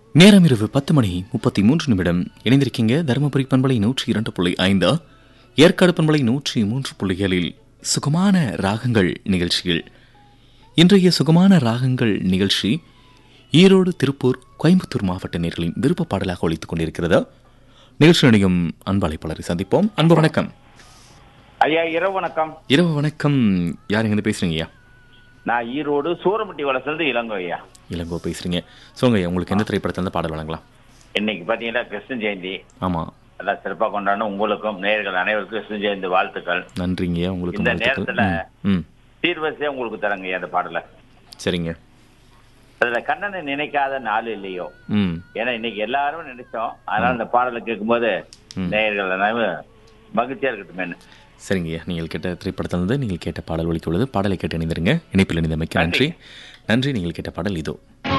நேரம் இரவு பத்து மணி முப்பத்தி மூன்று நிமிடம் இணைந்திருக்கீங்க தருமபுரி பண்பலை நூற்றி இரண்டு புள்ளி ஐந்து ஏற்காடு பண்பலை நூற்றி மூன்று புள்ளிகளில் சுகமான ராகங்கள் நிகழ்ச்சியில் இன்றைய சுகமான ராகங்கள் நிகழ்ச்சி ஈரோடு திருப்பூர் கோயம்புத்தூர் மாவட்ட நேர்களின் விருப்ப பாடலாக ஒழித்துக் கொண்டிருக்கிறது நிகழ்ச்சி நிலையம் அன்பாளைப்பாளரை சந்திப்போம் அன்பு வணக்கம் ஐயா இரவு வணக்கம் இரவு வணக்கம் யார் எங்க பேசுறீங்க ஐயா நான் ஈரோடு சூரமட்டி வளர்ந்து இளங்கோ ஐயா இளங்கோ பேசுறீங்க சொல்லுங்க ஐயா உங்களுக்கு எந்த திரைப்படத்துல இருந்து பாடல் வழங்கலாம் இன்னைக்கு பாத்தீங்கன்னா கிருஷ்ண ஜெயந்தி ஆமா அதான் சிறப்பா கொண்டாடணும் உங்களுக்கும் நேயர்கள் அனைவருக்கும் கிருஷ்ண ஜெயந்தி வாழ்த்துக்கள் நன்றிங்க உங்களுக்கு இந்த வாழ்த்துக்கள். நேரத்துல- ம், ம் சீர்வரிசையா உங்களுக்கு தரங்க ஐயா அந்த பாடல சரிங்க அதுல கண்ணனை நினைக்காத நாள் இல்லையோ ம் ஏன்னா இன்னைக்கு எல்லாரும் நினைச்சோம் அதனால இந்த பாடலை கேட்கும்போது ம். நேயர்கள் அனைவரும் மகிழ்ச்சியா இருக்கட்டுமேனு சரிங்கய்யா நீங்கள் கேட்ட திரைப்படத்திலிருந்து நீங்கள் கேட்ட பாடல் ஒலிக்க உள்ளது பாடலை கேட்டு இணைந்திருங்க இணைப்பில் இணைந்தமைக்கு நன்றி நன்றி. நன்றி நீங்கள் கேட்ட பாடல் இதோ